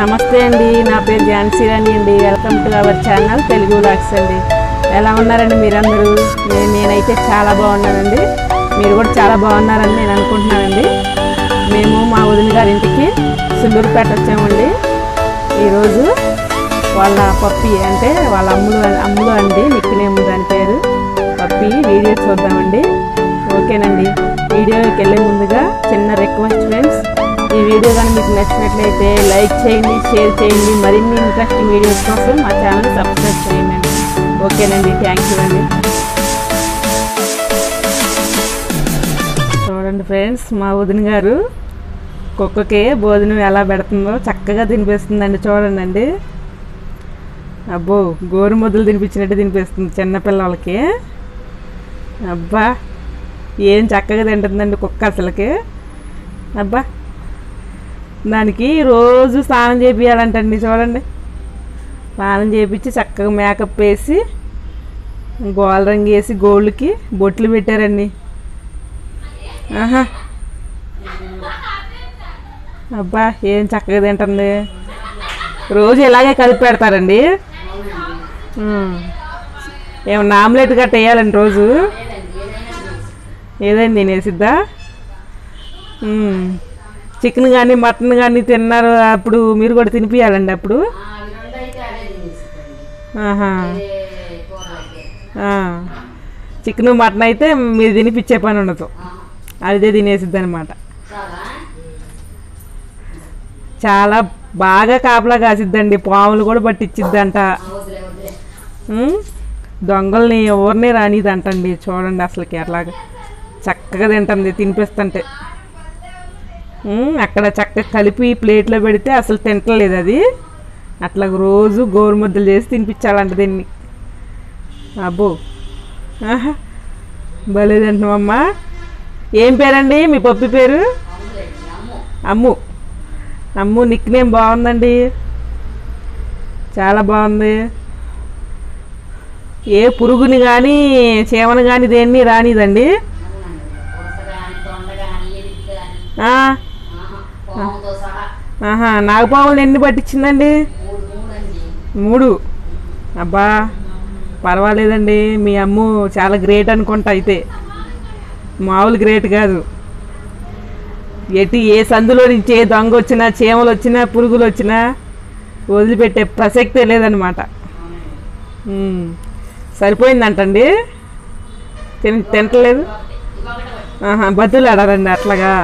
నమస్తే అండి నా పేరు ఝాన్సీ రాణి అండి welcome to our channel Telugu లాక్స్ అండి ఎలా ఉన్నారండి మీరందరూ నే- నేనైతే చాలా బాగున్నానండి మీరు కూడా చాలా బాగున్నారని నేను అనుకుంటున్నానండి మేము మా వదిన గారి ఇంటికి సుల్లూరుపేట వచ్చామండి ఈరోజు వాళ్ళ పప్పి అంటే వాళ్ళ అమ్ములు అమ్ములు అండి నిక్నేమ్ దాని పేరు పప్పి వీడియో చూద్దామండి ఓకేనండి వీడియోకి వెళ్ళే ముందుగా చిన్న రిక్వెస్ట్ ఫ్రెండ్స్ ఈ వీడియో కానీ మీకు నచ్చినట్లయితే లైక్ చేయండి షేర్ చేయండి మరిన్ని ఇంట్రెస్టింగ్ వీడియోస్ కోసం మా ఛానల్ సబ్స్క్రైబ్ చేయండి ఓకేనండి థ్యాంక్ యూ అండి చూడండి ఫ్రెండ్స్ మా వదిన గారు కుక్కకి భోజనం ఎలా పెడుతుందో చక్కగా తినిపిస్తుందండి చూడండి అండి అబ్బో గోరు ముద్దలు తినిపించినట్టు తినిపిస్తుంది చిన్నపిల్లలకి అబ్బా ఏం చక్కగా తింటుందండి కుక్క అసలుకి అబ్బా దానికి రోజు స్నానం చేపియాలంటండి చూడండి స్నానం చేపించి చక్కగా మేకప్ వేసి గోల రంగు వేసి గోళ్ళకి బొట్లు పెట్టారండి ఆహా అబ్బా ఏం చక్కగా తింటుంది రోజు ఇలాగే కలిపి పెడతారండి ఉమ్. ఏమన్నా ఆమ్లెట్ గట్ట వేయాలండి రోజు ఏదైనా తినేసిద్దా ఉమ్. చికెన్ కానీ మటన్ కానీ తిన్నారు అప్పుడు మీరు కూడా తినిపించాలండి అప్పుడు ఆహా ఆ. చికెన్ మటన్ అయితే మీరు తినిపించే పని ఉండదు అదే తినేసిద్ది అనమాట చాలా బాగా కాపలా కాసిద్దండి పాములు కూడా పట్టించిద్దంట ఉమ్, దొంగల్ని ఎవరిని రానిదంటండి చూడండి అసలుకి అట్లాగా చక్కగా తింటుంది తినిపిస్తుంటే ఉమ్, అక్కడ చక్కగా కలిపి ప్లేట్లో పెడితే అసలు తింటలేదు అది అట్లా రోజు గోరు ముద్దలు చేసి తినిపించాలంట దీన్ని అబ్బో ఆహా భలే తింటున్నామమ్మా ఏం పేరండి మీ పప్పి పేరు అమ్ము అమ్ము నిక్ నేమ్ బాగుందండి చాలా బాగుంది ఏ పురుగుని కానీ చీమను కానీ దేన్ని రానిదండి ఆ, ఆహా నాగపావులు ఎన్ని పట్టించిందండి మూడు అబ్బా పర్వాలేదండి మీ అమ్ము చాలా గ్రేట్ అనుకుంటా అయితే మామూలు గ్రేట్ కాదు ఎటు ఏ సందులో నుంచి ఏ దొంగ వచ్చినా చీమలు వచ్చినా పురుగులు వచ్చినా వదిలిపెట్టే ప్రసక్తే లేదనమాట ఉమ్. సరిపోయిందంటండి తిన తింటలేదు ఆహా బతులు ఆడారండి అట్లాగా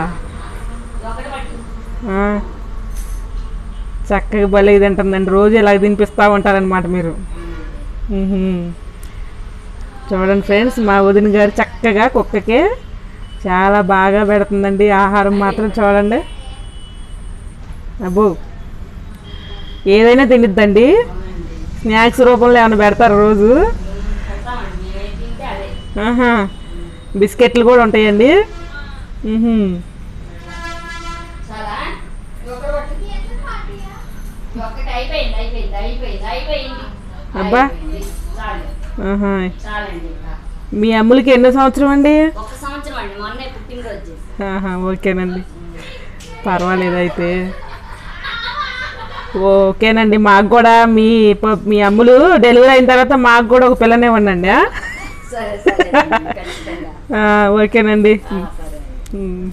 ఆ. చక్కగా భలే తింటుందండి రోజు ఇలాగ తినిపిస్తూ ఉంటారనమాట మీరు ఉహుం. చూడండి ఫ్రెండ్స్ మా వదిన గారు చక్కగా కుక్కకి చాలా బాగా పెడుతుందండి ఆహారం మాత్రం చూడండి అబ్బో ఏదైనా తినిద్దండి స్నాక్స్ రూపంలో ఏమైనా పెడతారు రోజు ఆహా బిస్కెట్లు కూడా ఉంటాయండి ఉహుం. ఒకటి అయిపోయింది అయిపోయింది అయిపోయింది అయిపోయింది అబ్బా. అయిపోయింది. చాలు ఆహా చాలండి ఇంకా మీ అమ్ములకి ఎన్నో సంవత్సరం అండి ఒక సంవత్సరం అండి మొన్నే పుట్టినరోజు చేసి ఆహా, ఓకేనండి పర్వాలేదు అయితే ఓకేనండి మాకు కూడా మీ ప- మీ అమ్ములు డెలివరీ అయిన తర్వాత మాకు కూడా ఒక పిల్లనే ఉండండి ఆ? సరే సరే అండి, ఖచ్చితంగా ఆ, ఓకేనండి ఆ, సరే ఉమ్.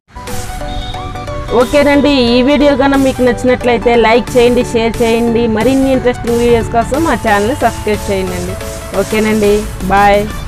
ఓకేనండి ఈ వీడియో కన్నా మీకు నచ్చినట్లయితే లైక్ చేయండి షేర్ చేయండి మరిన్ని ఇంట్రెస్టింగ్ వీడియోస్ కోసం మా ఛానల్ని సబ్స్క్రైబ్ చేయండి ఓకేనండి బాయ్